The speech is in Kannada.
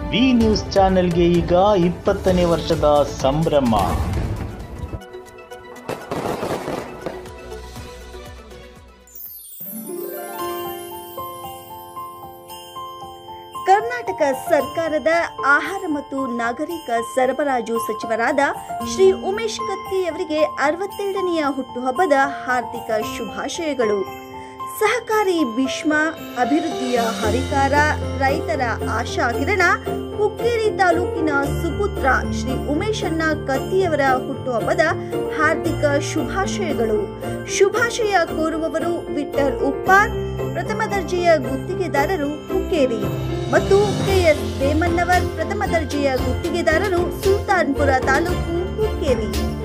ಬಿ ನ್ಯೂಸ್ ಚಾನೆಲ್ಗೆ ಈಗ ಇಪ್ಪತ್ತನೇ ವರ್ಷದ ಸಂಭ್ರಮ ಕರ್ನಾಟಕ ಸರ್ಕಾರದ ಆಹಾರ ಮತ್ತು ನಾಗರಿಕ ಸರಬರಾಜು ಸಚಿವರಾದ ಶ್ರೀ ಉಮೇಶ್ ಕತ್ತಿಯವರಿಗೆ ಅರವತ್ತೆರಡನೆಯ ಹುಟ್ಟುಹಬ್ಬದ ಹಾರ್ದಿಕ ಶುಭಾಶಯಗಳು ಸಹಕಾರಿ ಭೀಷ್ಮ ಅಭಿವೃದ್ಧಿಯ ಹರಿಕಾರ ರೈತರ ಆಶಾ ಕಿರಣ ಹುಕ್ಕೇರಿ ತಾಲೂಕಿನ ಸುಪುತ್ರ ಶ್ರೀ ಉಮೇಶಣ್ಣ ಕತ್ತಿಯವರ ಹುಟ್ಟುಹಬ್ಬದ ಹಾರ್ದಿಕ ಶುಭಾಶಯಗಳು ಶುಭಾಶಯ ಕೋರುವವರು ವಿಠಲ್ ಉಪ್ಪಾರ್ ಪ್ರಥಮ ದರ್ಜೆಯ ಗುತ್ತಿಗೆದಾರರು ಹುಕ್ಕೇರಿ ಮತ್ತು ಕೆಎಸ್ ಬೇಮನ್ನವರ್ ಪ್ರಥಮ ದರ್ಜೆಯ ಗುತ್ತಿಗೆದಾರರು ಸುಲ್ತಾನ್ಪುರ ತಾಲೂಕು ಹುಕ್ಕೇರಿ